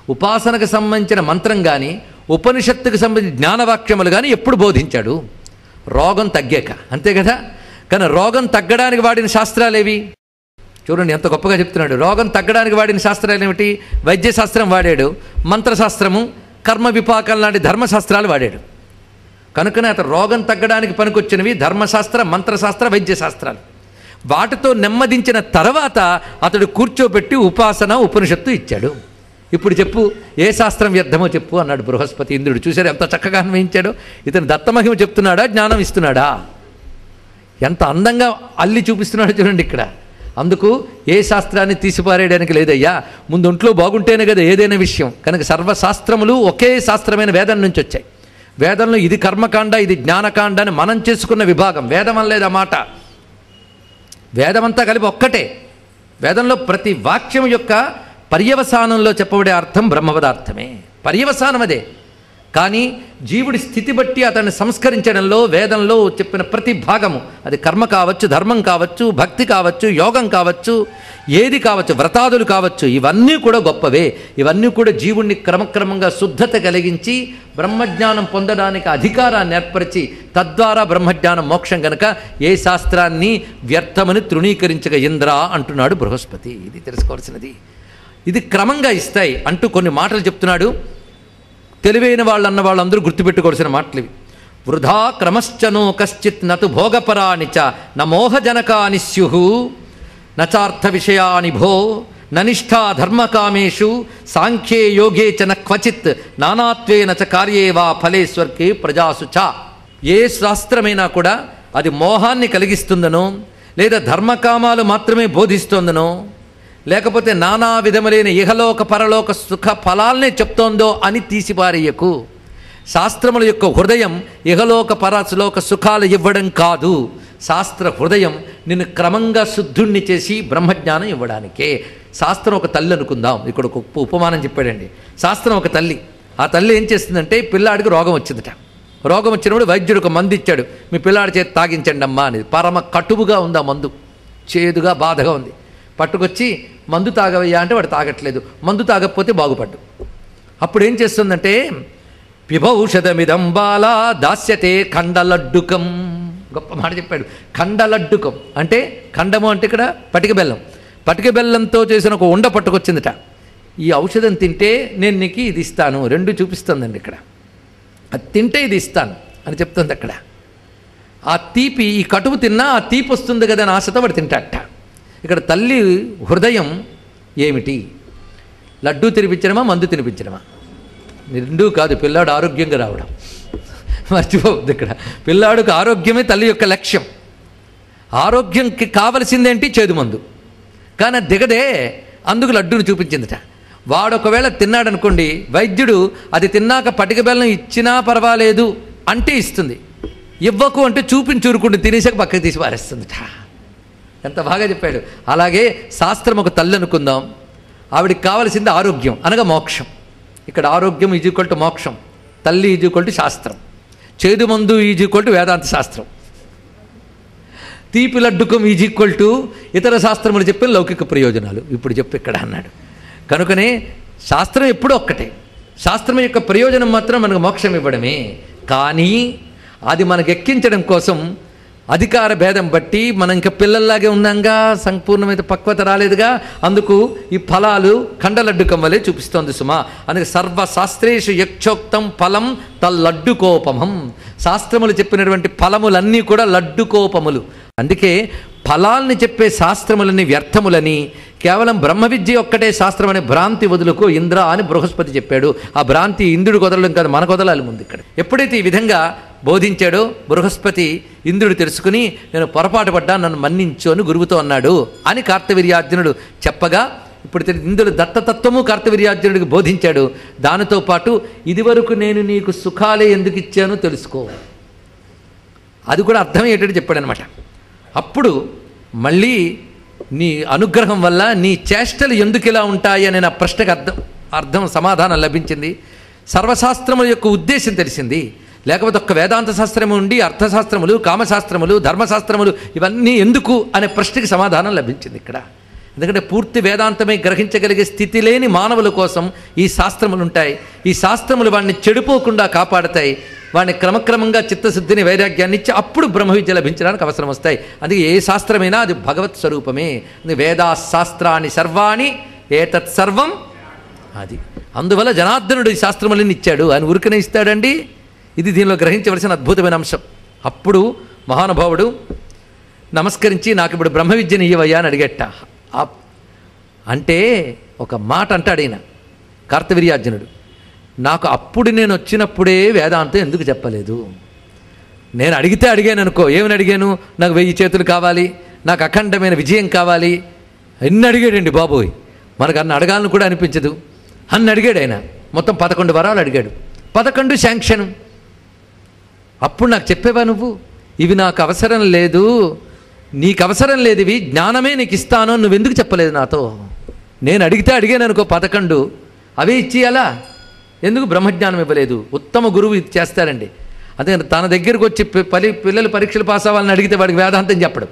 ఉపాసనకు సంబంధించిన మంత్రం కానీ ఉపనిషత్తుకు సంబంధించిన జ్ఞానవాక్యములు కానీ ఎప్పుడు బోధించాడు రోగం తగ్గాక అంతే కదా కానీ రోగం తగ్గడానికి వాడిన శాస్త్రాలేవి చూడండి ఎంత గొప్పగా చెప్తున్నాడు రోగం తగ్గడానికి వాడిన శాస్త్రాలు ఏమిటి వైద్యశాస్త్రం వాడాడు మంత్రశాస్త్రము కర్మ విపాకం లాంటి ధర్మశాస్త్రాలు వాడాడు కనుకనే అతను రోగం తగ్గడానికి పనికొచ్చినవి ధర్మశాస్త్ర మంత్రశాస్త్ర వైద్యశాస్త్రాలు వాటితో నెమ్మదించిన తర్వాత అతడు కూర్చోబెట్టి ఉపాసన ఉపనిషత్తు ఇచ్చాడు ఇప్పుడు చెప్పు ఏ శాస్త్రం వ్యర్థమో చెప్పు అన్నాడు బృహస్పతి ఇంద్రుడు చూశారు ఎంత చక్కగా అన్వయించాడో ఇతను దత్తమహిమ చెప్తున్నాడా జ్ఞానం ఇస్తున్నాడా ఎంత అందంగా అల్లి చూపిస్తున్నాడో చూడండి ఇక్కడ అందుకు ఏ శాస్త్రాన్ని తీసిపారేయడానికి లేదయ్యా ముందు ఒంట్లో బాగుంటేనే కదా ఏదైనా విషయం కనుక సర్వశాస్త్రములు ఒకే శాస్త్రమైన వేదం నుంచి వచ్చాయి వేదంలో ఇది కర్మకాండ ఇది జ్ఞానకాండ అని మనం చేసుకున్న విభాగం వేదం అనలేదు ఆ మాట వేదమంతా కలిపి ఒక్కటే వేదంలో ప్రతి వాక్యం యొక్క పర్యవసానంలో చెప్పబడే అర్థం బ్రహ్మపదార్థమే పర్యవసానం అదే కానీ జీవుడి స్థితి బట్టి అతన్ని సంస్కరించడంలో వేదంలో చెప్పిన ప్రతి భాగము అది కర్మ కావచ్చు ధర్మం కావచ్చు భక్తి కావచ్చు యోగం కావచ్చు ఏది కావచ్చు వ్రతాదులు కావచ్చు ఇవన్నీ కూడా గొప్పవే ఇవన్నీ కూడా జీవుణ్ణి క్రమక్రమంగా శుద్ధత కలిగించి బ్రహ్మజ్ఞానం పొందడానికి అధికారాన్ని ఏర్పరిచి తద్వారా బ్రహ్మజ్ఞానం మోక్షం గనక ఏ శాస్త్రాన్ని వ్యర్థమని తృణీకరించక ఇంద్ర అంటున్నాడు బృహస్పతి ఇది తెలుసుకోవాల్సినది ఇది క్రమంగా ఇస్తాయి అంటూ కొన్ని మాటలు చెప్తున్నాడు తెలివైన వాళ్ళు అన్న వాళ్ళందరూ గుర్తుపెట్టుకోవాల్సిన మాటలు ఇవి వృధా క్రమశ్చనో కశ్చిత్ నతు భోగపరాని చ నమోహజనకాని స్యు నచార్థ విషయాని భో ననిష్టా ధర్మకామేషు సాంఖ్యే యోగే చ న క్వచిత్ నానాత్వేన చ కార్యే వా ఫలే స్వర్గే ప్రజాసు చ ఏ శాస్త్రమైనా కూడా అది మోహాన్ని కలిగిస్తుందనో లేదా ధర్మకామాలు మాత్రమే బోధిస్తోందనో లేకపోతే నానా విధములైన ఇహలోక పరలోక సుఖ ఫలాల్నే చెప్తోందో అని తీసిపారేయకు శాస్త్రముల యొక్క హృదయం ఇహలోక పరలోక సుఖాలు ఇవ్వడం కాదు శాస్త్ర హృదయం నిన్ను క్రమంగా శుద్ధుణ్ణి చేసి బ్రహ్మజ్ఞానం ఇవ్వడానికే శాస్త్రం ఒక తల్లి అనుకుందాం ఇక్కడ ఒక ఉప- ఉపమానం చెప్పాడండి శాస్త్రం ఒక తల్లి ఆ తల్లి ఏం చేస్తుందంటే పిల్లాడికి రోగం వచ్చిందట రోగం వచ్చినప్పుడు వైద్యుడు ఒక మందు ఇచ్చాడు మీ పిల్లాడి చేతి తాగించండి అమ్మా అనేది పరమ కటువుగా ఉంది ఆ మందు చేదుగా బాధగా ఉంది పట్టుకొచ్చి మందు తాగవయ్యా అంటే వాడు తాగట్లేదు మందు తాగకపోతే బాగుపడ్డు అప్పుడు ఏం చేస్తుందంటే పిభౌషధమిదం బాలా దాస్యతే ఖండలడ్డుకం గొప్ప మాట చెప్పాడు ఖండలడ్డుకం అంటే ఖండము అంటే ఇక్కడ పటిక బెల్లం పటిక బెల్లంతో చేసిన ఒక ఉండ పట్టుకొచ్చిందట ఈ ఔషధం తింటే నేను నీకు ఇది ఇస్తాను రెండు చూపిస్తుందండి ఇక్కడ అది తింటే ఇది ఇస్తాను అని చెప్తుంది అక్కడ ఆ తీపి ఈ కటువు తిన్నా ఆ తీపి వస్తుంది కదా అని ఆశతో వాడు తింటాట ఇక్కడ తల్లి హృదయం ఏమిటి లడ్డూ తినిపించడమా మందు తినిపించడమా రెండూ కాదు పిల్లాడు ఆరోగ్యంగా రావడం మర్చిపోవద్దు ఇక్కడ పిల్లాడికి ఆరోగ్యమే తల్లి యొక్క లక్ష్యం ఆరోగ్యంకి కావలసిందేంటి చేదు మందు కానీ అది దిగదే అందుకు లడ్డూని చూపించిందిట వాడు ఒకవేళ తిన్నాడనుకోండి వైద్యుడు అది తిన్నాక పటిక బెల్లం ఇచ్చినా పర్వాలేదు అంటే ఇస్తుంది ఇవ్వకు అంటే చూపించి ఊరుకుంటే తినేసాక పక్కకి తీసి పారేస్తుందిట ఎంత బాగా చెప్పాడు అలాగే శాస్త్రం ఒక తల్లి అనుకుందాం ఆవిడికి కావలసింది ఆరోగ్యం అనగా మోక్షం ఇక్కడ ఆరోగ్యం ఈజీక్వల్ టు మోక్షం తల్లి ఈజీక్వల్ టు శాస్త్రం చేదు మందు ఈజీక్వల్ టు వేదాంత శాస్త్రం తీపి లడ్డుకం ఈజ్ ఈక్వల్ టు ఇతర శాస్త్రములు చెప్పిన లౌకిక ప్రయోజనాలు ఇప్పుడు చెప్పు ఇక్కడ అన్నాడు కనుకనే శాస్త్రం ఎప్పుడూ ఒక్కటే శాస్త్రం యొక్క ప్రయోజనం మాత్రం మనకు మోక్షం ఇవ్వడమే కానీ అది మనకు ఎక్కించడం కోసం అధికార భేదం బట్టి మనం ఇంకా పిల్లల్లాగే ఉన్నాంగా సంపూర్ణమైన పక్వత రాలేదుగా అందుకు ఈ ఫలాలు ఖండలడ్డుకం వలె చూపిస్తోంది సుమా అందుకే సర్వశాస్త్రేషు యక్షోక్తం ఫలం తల్లడ్డుకోపమం శాస్త్రములు చెప్పినటువంటి ఫలములన్నీ కూడా లడ్డుకోపములు అందుకే ఫలాల్ని చెప్పే శాస్త్రములని వ్యర్థములని కేవలం బ్రహ్మ విద్య ఒక్కటే శాస్త్రం అనే భ్రాంతి వదులుకో ఇంద్ర అని బృహస్పతి చెప్పాడు ఆ భ్రాంతి ఇంద్రుడు కుదరడం కాదు మనకు వదలాలి ముందు ఇక్కడ ఎప్పుడైతే ఈ విధంగా బోధించాడో బృహస్పతి ఇంద్రుడు తెలుసుకుని నేను పొరపాటు పడ్డా నన్ను మన్నించు అని గురువుతో అన్నాడు అని కార్తవీర్యార్జునుడు చెప్పగా ఇప్పుడు తెలి- ఇంద్రుడు దత్తతత్వము కార్తవీర్యార్జునుడికి బోధించాడు దానితో పాటు ఇదివరకు నేను నీకు సుఖాలే ఎందుకు ఇచ్చానో తెలుసుకో అది కూడా అర్థమయ్యేటట్టు చెప్పాడనమాట అప్పుడు మళ్ళీ నీ అనుగ్రహం వల్ల నీ చేష్టలు ఎందుకు ఇలా ఉంటాయి అనే నా ప్రశ్నకు అర్థం అర్థం సమాధానం లభించింది సర్వశాస్త్రముల యొక్క ఉద్దేశం తెలిసింది లేకపోతే ఒక్క వేదాంత శాస్త్రము ఉండి అర్థశాస్త్రములు కామశాస్త్రములు ధర్మశాస్త్రములు ఇవన్నీ ఎందుకు అనే ప్రశ్నకి సమాధానం లభించింది ఇక్కడ ఎందుకంటే పూర్తి వేదాంతమే గ్రహించగలిగే స్థితి లేని మానవుల కోసం ఈ శాస్త్రములు ఉంటాయి ఈ శాస్త్రములు వాడిని చెడిపోకుండా కాపాడతాయి వాడిని క్రమక్రమంగా చిత్తశుద్ధిని వైరాగ్యాన్ని ఇచ్చి అప్పుడు బ్రహ్మ విద్య లభించడానికి అవసరం వస్తాయి అందుకే ఏ శాస్త్రమైనా అది భగవత్ స్వరూపమే అందుకే వేదా శాస్త్రాన్ని సర్వాణి ఏతత్ సర్వం అది అందువల్ల జనార్దనుడు ఈ శాస్త్రములని ఇచ్చాడు ఆయన ఉరికనే ఇస్తాడండి ఇది దీనిలో గ్రహించవలసిన అద్భుతమైన అంశం అప్పుడు మహానుభావుడు నమస్కరించి నాకు ఇప్పుడు బ్రహ్మ విద్యని ఇవ్వయ్యా అని అడిగట్ట ఆ- అంటే ఒక మాట అంటాడు ఈయన కార్తవీర్యార్జునుడు నాకు అప్పుడు నేను వచ్చినప్పుడే వేదాంతం ఎందుకు చెప్పలేదు నేను అడిగితే అడిగాను అనుకో ఏమని అడిగాను నాకు వెయ్యి చేతులు కావాలి నాకు అఖండమైన విజయం కావాలి ఎన్ని అడిగాడండి బాబోయ్ మనకు అన్న అడగాలని కూడా అనిపించదు అన్ని అడిగాడు ఆయన మొత్తం పదకొండు వరాలు అడిగాడు పదకొండు శాంక్షన్ అప్పుడు నాకు చెప్పేవా నువ్వు ఇవి నాకు అవసరం లేదు నీకు అవసరం లేదు ఇవి జ్ఞానమే నీకు ఇస్తాను అని నువ్వెందుకు చెప్పలేదు నాతో నేను అడిగితే అడిగాను అనుకో పదకొండు అవే ఇచ్చేయాలా ఎందుకు బ్రహ్మజ్ఞానం ఇవ్వలేదు ఉత్తమ గురువు ఇది చేస్తారండి అందుకని తన దగ్గరకు వచ్చి పి- పలి పిల్లలు పరీక్షలు పాస్ అవ్వాలని అడిగితే వాడికి వేదాంతం చెప్పడు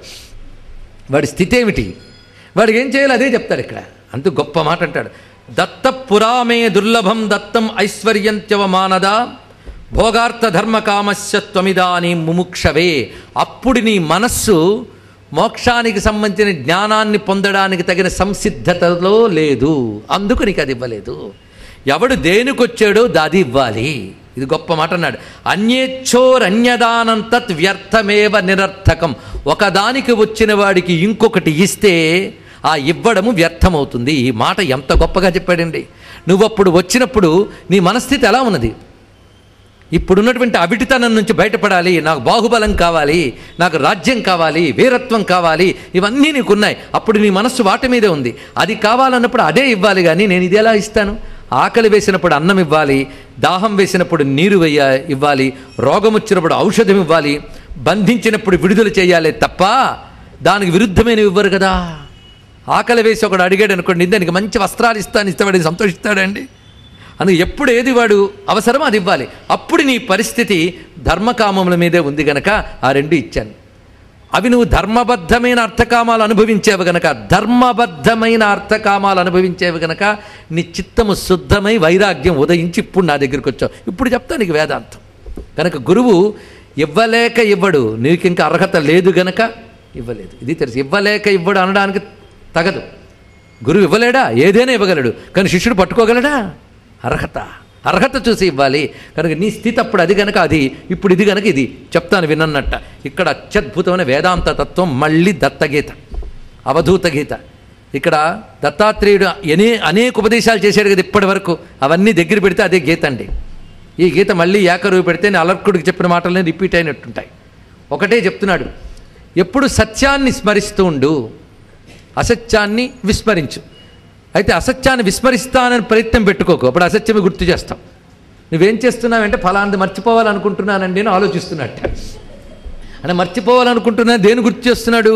వాడి స్థితి ఏమిటి వాడికి ఏం చేయాలి అదే చెప్తాడు ఇక్కడ అంత గొప్ప మాట అంటాడు దత్త పురామే దుర్లభం దత్తం ఐశ్వర్యంత్యవ మానద భోగార్థ ధర్మ కామస్య త్వమిదాని ముముక్షవే అప్పుడు నీ మనస్సు మోక్షానికి సంబంధించిన జ్ఞానాన్ని పొందడానికి తగిన సంసిద్ధతలో లేదు అందుకు నీకు అది ఇవ్వలేదు ఎవడు దేనికొచ్చాడో దాది ఇవ్వాలి ఇది గొప్ప మాట అన్నాడు అన్యేచ్ఛోరన్యదానం తత్ వ్యర్థమేవ నిరర్థకం ఒకదానికి వచ్చిన వాడికి ఇంకొకటి ఇస్తే ఆ ఇవ్వడము వ్యర్థమవుతుంది ఈ మాట ఎంత గొప్పగా చెప్పాడండి నువ్వప్పుడు వచ్చినప్పుడు నీ మనస్థితి ఎలా ఉన్నది ఇప్పుడున్నటువంటి అవిటితనం నుంచి బయటపడాలి నాకు బాహుబలం కావాలి నాకు రాజ్యం కావాలి వీరత్వం కావాలి ఇవన్నీ నీకున్నాయి అప్పుడు నీ మనస్సు వాటి మీదే ఉంది అది కావాలన్నప్పుడు అదే ఇవ్వాలి కానీ నేను ఇది ఎలా ఇస్తాను ఆకలి వేసినప్పుడు అన్నం ఇవ్వాలి దాహం వేసినప్పుడు నీరు వెయ్య ఇవ్వాలి రోగం వచ్చినప్పుడు ఔషధం ఇవ్వాలి బంధించినప్పుడు విడుదల చేయాలి తప్ప దానికి విరుద్ధమైన ఇవ్వరు కదా ఆకలి వేసి ఒకడు అడిగాడు అనుకోండి దానికి మంచి వస్త్రాలు ఇస్తాను ఇస్తాడు సంతోషిస్తాడండి అందుకు ఎప్పుడు ఏది వాడు అవసరమో అది ఇవ్వాలి అప్పుడు నీ పరిస్థితి ధర్మకామముల మీదే ఉంది గనక ఆ రెండు ఇచ్చాను అవి నువ్వు ధర్మబద్ధమైన అర్థకామాలు అనుభవించేవి గనక ధర్మబద్ధమైన అర్థకామాలు అనుభవించేవి గనక నీ చిత్తము శుద్ధమై వైరాగ్యం ఉదయించి ఇప్పుడు నా దగ్గరికి వచ్చావు ఇప్పుడు చెప్తా నీకు వేదాంతం కనుక గురువు ఇవ్వలేక ఇవ్వడు నీకు ఇంకా అర్హత లేదు గనక ఇవ్వలేదు ఇది తెలుసు ఇవ్వలేక ఇవ్వడు అనడానికి తగదు గురువు ఇవ్వలేడా ఏదైనా ఇవ్వగలడు కానీ శిష్యుడు పట్టుకోగలడా అర్హత అర్హత చూసి ఇవ్వాలి కనుక నీ స్థితి అప్పుడు అది గనక అది ఇప్పుడు ఇది గనక ఇది చెప్తాను వినన్నట్ట ఇక్కడ అత్యద్భుతమైన వేదాంత తత్వం మళ్ళీ దత్తగీత అవధూత గీత ఇక్కడ దత్తాత్రేయుడు ఎనే అనేక ఉపదేశాలు చేశాడు కదా ఇప్పటి వరకు అవన్నీ దగ్గర పెడితే అదే గీత అండి ఈ గీత మళ్ళీ ఏకరువు పెడితే నేను అలర్కుడికి చెప్పిన మాటలనే రిపీట్ అయినట్టుంటాయి ఒకటే చెప్తున్నాడు ఎప్పుడు సత్యాన్ని స్మరిస్తూ ఉండు అసత్యాన్ని విస్మరించు అయితే అసత్యాన్ని విస్మరిస్తానని ప్రయత్నం పెట్టుకోకు అప్పుడు అసత్యమే గుర్తు చేస్తాం నువ్వేం చేస్తున్నావంటే ఫలాంది మర్చిపోవాలనుకుంటున్నానండి అని ఆలోచిస్తున్నట్ట అంటే మర్చిపోవాలనుకుంటున్నా దేని గుర్తు చేస్తున్నాడు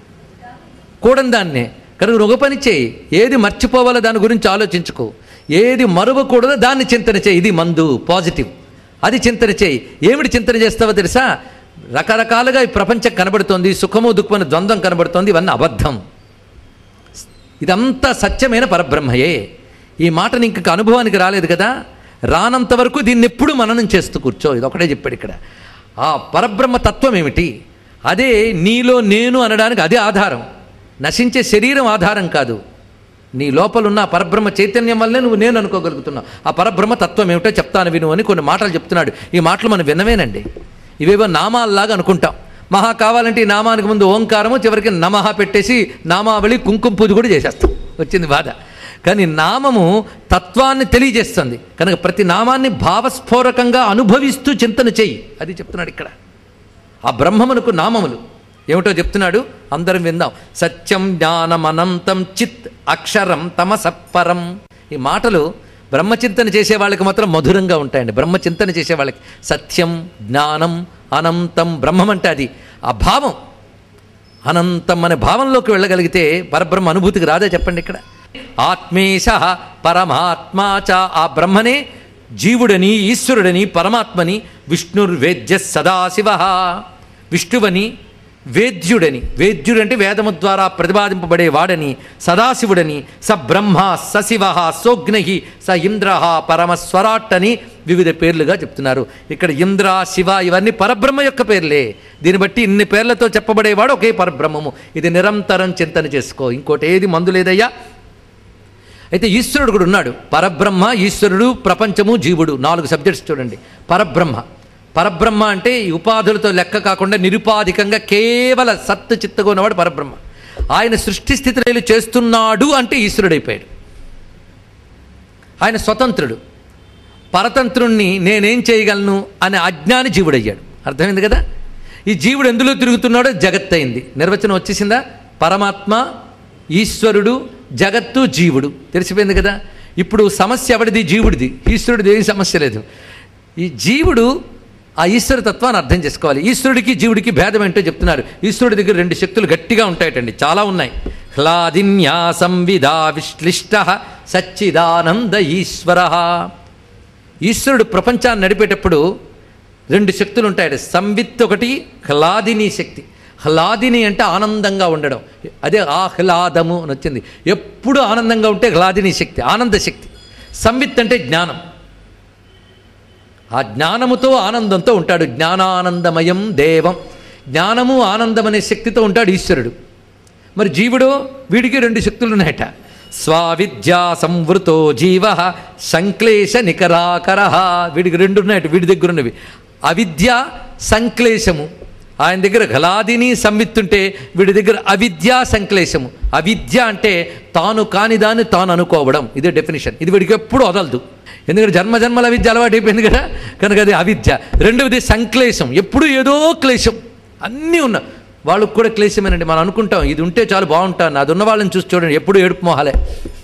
కూడని దాన్నే కనుక నువ్వు ఒక పని చేయి ఏది మర్చిపోవాలో దాని గురించి ఆలోచించుకో ఏది మరువకూడదో దాన్ని చింతన చేయి ఇది మందు పాజిటివ్ అది చింతన చేయి ఏమిటి చింతన చేస్తావో తెలుసా రకరకాలుగా ఈ ప్రపంచం కనబడుతోంది సుఖము దుఃఖమైన ద్వంద్వం కనబడుతోంది ఇవన్నీ అబద్ధం ఇదంతా సత్యమైన పరబ్రహ్మయే ఈ మాట నీకు ఇంకా అనుభవానికి రాలేదు కదా రానంత వరకు దీన్ని ఎప్పుడు మననం చేస్తూ కూర్చో ఇది ఒకటే చెప్పాడు ఇక్కడ ఆ పరబ్రహ్మ తత్వం ఏమిటి అదే నీలో నేను అనడానికి అదే ఆధారం నశించే శరీరం ఆధారం కాదు నీ లోపలున్న ఆ పరబ్రహ్మ చైతన్యం వల్లే నువ్వు నేను అనుకోగలుగుతున్నావు ఆ పరబ్రహ్మ తత్వం ఏమిటో చెప్తాను విను అని కొన్ని మాటలు చెప్తున్నాడు ఈ మాటలు మనం వినవేనండి ఇవేవో నామాల్లాగా అనుకుంటాం మహా కావాలంటే ఈ నామానికి ముందు ఓంకారము చివరికి నమః పెట్టేసి నామావళి కుంకుమ పూజ కూడా చేసేస్తాం వచ్చింది బాధ కానీ నామము తత్వాన్ని తెలియజేస్తుంది కనుక ప్రతి నామాన్ని భావస్ఫోరకంగా అనుభవిస్తూ చింతన చెయ్యి అది చెప్తున్నాడు ఇక్కడ ఆ బ్రహ్మమునకు నామములు ఏమిటో చెప్తున్నాడు అందరం విందాం సత్యం జ్ఞానం అనంతం చిత్ అక్షరం తమసప్పరం ఈ మాటలు బ్రహ్మచింతన చేసే వాళ్ళకి మాత్రం మధురంగా ఉంటాయండి బ్రహ్మచింతన చేసే వాళ్ళకి సత్యం జ్ఞానం అనంతం బ్రహ్మం అంటే అది ఆ భావం అనంతం అనే భావంలోకి వెళ్ళగలిగితే పరబ్రహ్మ అనుభూతికి రాదా చెప్పండి ఇక్కడ ఆత్మేశ పరమాత్మా చ ఆ బ్రహ్మనే జీవుడని ఈశ్వరుడని పరమాత్మని విష్ణుర్వేద్య సదాశివ విష్ణువని వేద్యుడని వేద్యుడు అంటే వేదము ద్వారా ప్రతిపాదింపబడే వాడని సదాశివుడని స బ్రహ్మ స శివ సోగ్ని స ఇంద్ర పరమస్వరాట్ అని వివిధ పేర్లుగా చెప్తున్నారు ఇక్కడ ఇంద్ర శివ ఇవన్నీ పరబ్రహ్మ యొక్క పేర్లే దీన్ని బట్టి ఇన్ని పేర్లతో చెప్పబడేవాడు ఒకే పరబ్రహ్మము ఇది నిరంతరం చింతన చేసుకో ఇంకోటి ఏది మందు లేదయ్యా అయితే ఈశ్వరుడు కూడా ఉన్నాడు పరబ్రహ్మ ఈశ్వరుడు ప్రపంచము జీవుడు నాలుగు సబ్జెక్ట్స్ చూడండి పరబ్రహ్మ పరబ్రహ్మ అంటే ఈ ఉపాధులతో లెక్క కాకుండా నిరుపాధికంగా కేవల సత్తు చిత్తగా ఉన్నవాడు పరబ్రహ్మ ఆయన సృష్టి స్థితిలో చేస్తున్నాడు అంటే ఈశ్వరుడైపోయాడు ఆయన స్వతంత్రుడు పరతంత్రుణ్ణి నేనేం చేయగలను అనే అజ్ఞాని జీవుడయ్యాడు అర్థమైంది కదా ఈ జీవుడు ఎందులో తిరుగుతున్నాడో జగత్ అయింది నిర్వచనం వచ్చేసిందా పరమాత్మ ఈశ్వరుడు జగత్తు జీవుడు తెలిసిపోయింది కదా ఇప్పుడు సమస్య ఎవడిది జీవుడిది ఈశ్వరుడిది ఏం సమస్య లేదు ఈ జీవుడు ఆ ఈశ్వర తత్వాన్ని అర్థం చేసుకోవాలి ఈశ్వరుడికి జీవుడికి భేదం ఏంటో చెప్తున్నారు ఈశ్వరుడి దగ్గర రెండు శక్తులు గట్టిగా ఉంటాయటండి చాలా ఉన్నాయి హ్లాదిన్యా సంవిదా విశ్లిష్ట సచ్చిదానంద ఈశ్వర ఈశ్వరుడు ప్రపంచాన్ని నడిపేటప్పుడు రెండు శక్తులు ఉంటాయట సంవిత్ ఒకటి హ్లాదిని శక్తి హ్లాదిని అంటే ఆనందంగా ఉండడం అదే ఆహ్లాదము అని వచ్చింది ఎప్పుడు ఆనందంగా ఉంటే హ్లాదిని శక్తి ఆనంద శక్తి సంవిత్ అంటే జ్ఞానం ఆ జ్ఞానముతో ఆనందంతో ఉంటాడు జ్ఞానానందమయం దేవం జ్ఞానము ఆనందం అనే శక్తితో ఉంటాడు ఈశ్వరుడు మరి జీవుడు వీడికి రెండు శక్తులు ఉన్నాయట స్వావిద్యా సంవృతో జీవ సంక్లేశ నికరాకర వీడికి రెండు ఉన్నాయట వీడి దగ్గర ఉన్నవి అవిద్య సంక్లేశము ఆయన దగ్గర గలాదిని సంవిత్తుంటే వీడి దగ్గర అవిద్యా సంక్లేశము అవిద్య అంటే తాను కాని దాన్ని తాను అనుకోవడం ఇదే డెఫినేషన్ ఇది వీడికి ఎప్పుడు వదలదు ఎందుకంటే జన్మ జన్మల విద్య అలవాటు అయిపోయింది కదా కనుక అది అవిద్య రెండవది సంక్లేశం ఎప్పుడు ఏదో క్లేశం అన్నీ ఉన్నా వాళ్ళకు కూడా క్లేశమేనండి మనం అనుకుంటాం ఇది ఉంటే చాలు బాగుంటాను అది ఉన్న వాళ్ళని చూసి చూడండి ఎప్పుడు ఏడుపు మొహాలే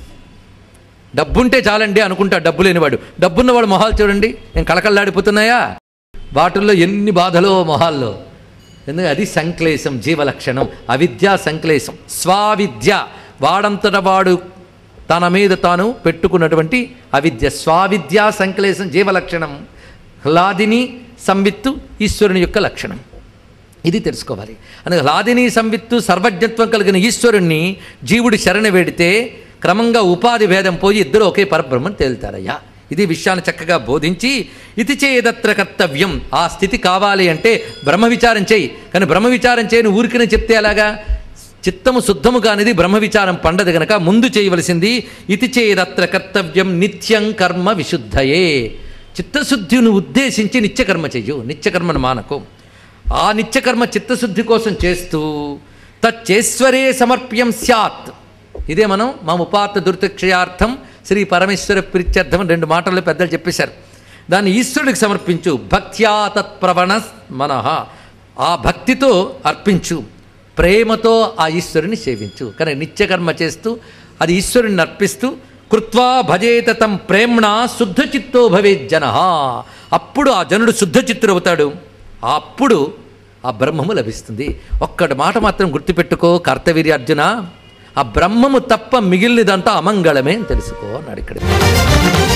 డబ్బుంటే చాలండి అనుకుంటా డబ్బు లేనివాడు డబ్బున్న వాడు మొహాలు చూడండి ఏం కళకళలాడిపోతున్నాయా వాటిల్లో ఎన్ని బాధలో మొహాల్లో ఎందుకంటే అది సంక్లేశం జీవలక్షణం అవిద్య సంక్లేశం స్వావిద్య వాడంతట వాడు తన మీద తాను పెట్టుకున్నటువంటి అవిద్య స్వావిద్య సంక్లేశం జీవలక్షణం హ్లాదిని సంవిత్తు ఈశ్వరుని యొక్క లక్షణం ఇది తెలుసుకోవాలి అందుకే హ్లాదిని సంవిత్తు సర్వజ్ఞత్వం కలిగిన ఈశ్వరుణ్ణి జీవుడి శరణ వేడితే క్రమంగా ఉపాధి భేదం పోయి ఇద్దరు ఒకే పరబ్రహ్మం తేలుతారయ్యా ఇది విషయాన్ని చక్కగా బోధించి ఇది చేయదత్ర కర్తవ్యం ఆ స్థితి కావాలి అంటే బ్రహ్మ విచారం చేయి కానీ బ్రహ్మ విచారం చేయని ఊరికనే చెప్తే అలాగా చిత్తము శుద్ధము కానిది బ్రహ్మ విచారం పండదు గనక ముందు చేయవలసింది ఇతి చేయదత్ర కర్తవ్యం నిత్యం కర్మ విశుద్ధయే చిత్తశుద్ధిని ఉద్దేశించి నిత్యకర్మ చెయ్యు నిత్యకర్మను మానకు ఆ నిత్యకర్మ చిత్తశుద్ధి కోసం చేస్తూ తచ్చేశ్వరే సమర్ప్యం స్యాత్ ఇదే మనం మా ఉపాత్త దుర్తిక్షయార్థం శ్రీ పరమేశ్వర ప్రీత్యర్థం అని రెండు మాటలు పెద్దలు చెప్పేశారు దాన్ని ఈశ్వరుడికి సమర్పించు భక్త్యా తత్ప్రవణ మనః ఆ భక్తితో అర్పించు ప్రేమతో ఆ ఈశ్వరుని సేవించు కానీ నిత్యకర్మ చేస్తూ అది ఈశ్వరుని అర్పిస్తూ కృత్వా భజేత తం ప్రేమ్ణ శుద్ధ చిత్తో భవేత్ జన అప్పుడు ఆ జనుడు శుద్ధ చిత్తుడవుతాడు అప్పుడు ఆ బ్రహ్మము లభిస్తుంది ఒక్కటి మాట మాత్రం గుర్తుపెట్టుకో కర్తవీర్య అర్జున ఆ బ్రహ్మము తప్ప మిగిలినదంతా అమంగళమే అని తెలుసుకో అన్నాడు ఇక్కడ